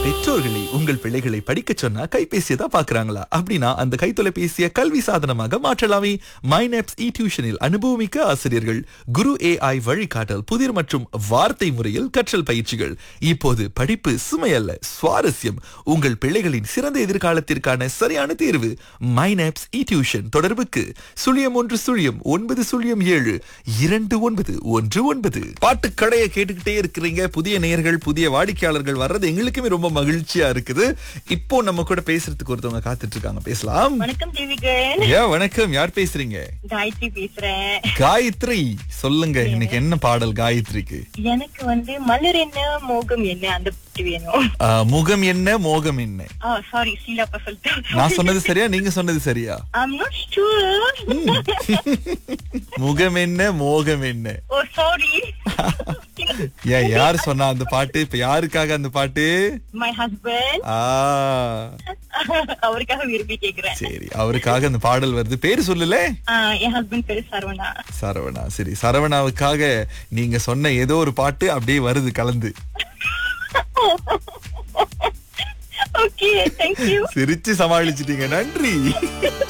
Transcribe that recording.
பெற்றோர்களை உங்கள் பிள்ளைகளை படிக்க சொன்னா கைபேசியை தான் பாக்குறாங்களா அப்படின்னா அந்த கைத்தொலைபேசியை கல்வி சாதனமாக மாற்றலாமே மைனப்ஸ் இ டியூஷனில் அனுபவமிக்க ஆசிரியர்கள் குரு ஏஐ வழிகாட்டல் புதிர் மற்றும் வார்த்தை முறையில் கற்றல் பயிற்சிகள் இப்போது படிப்பு சுமையல்ல சுவாரஸ்யம் உங்கள் பிள்ளைகளின் சிறந்த எதிர்காலத்திற்கான சரியான தேர்வு மைனப்ஸ் இ டியூஷன் தொடர்புக்கு சுழியம் ஒன்று சுழியம் ஒன்பது சுழியம் ஏழு இரண்டு ஒன்பது ஒன்று ஒன்பது பாட்டு கடையை கேட்டுக்கிட்டே இருக்கிறீங்க புதிய நேயர்கள் புதிய வாடிக்கையாளர்கள் வர்றது எங்களுக்குமே ரொம்ப மகிழ்ச்சியா இருக்குது இப்போ நம்ம கூட பேசுறதுக்கு ஒருத்தவங்க காத்துட்டு இருக்காங்க பேசலாம் வணக்கம் தேவிகன் ஏன் வணக்கம் யார் பேசுறீங்க காயத்ரி பேசுறேன் காயத்ரி சொல்லுங்க இன்னைக்கு என்ன பாடல் காயத்ரிக்கு எனக்கு வந்து மலர் என்ன மோகம் என்ன அந்த பாட்டு வேணும் ஆ, முகம் என்ன மோகம் என்ன ஆ சாரி சீலாப்பா சொல்லிட்டேன் நான் சொன்னது சரியா நீங்க சொன்னது சரியா I'm not sure. முகம் என்ன மோகம் என்ன ஓ சாரி ஏன் யார் சொன்னா அந்த பாட்டு இப்ப யாருக்காக அந்த பாட்டு மை ஹஸ்பண்ட் ஆ அவருக்காக விரும்பி கேக்குறேன் சரி அவருக்காக அந்த பாடல் வருது பேரு சொல்லல ஆ, என் ஹஸ்பண்ட் பேரு சரவணா சரவணா சரி சரவணாவுக்காக நீங்க சொன்ன ஏதோ ஒரு பாட்டு அப்படியே வருது கலந்து ஓகே தேங்க்யூ சிரிச்சு சமாளிச்சிட்டீங்க நன்றி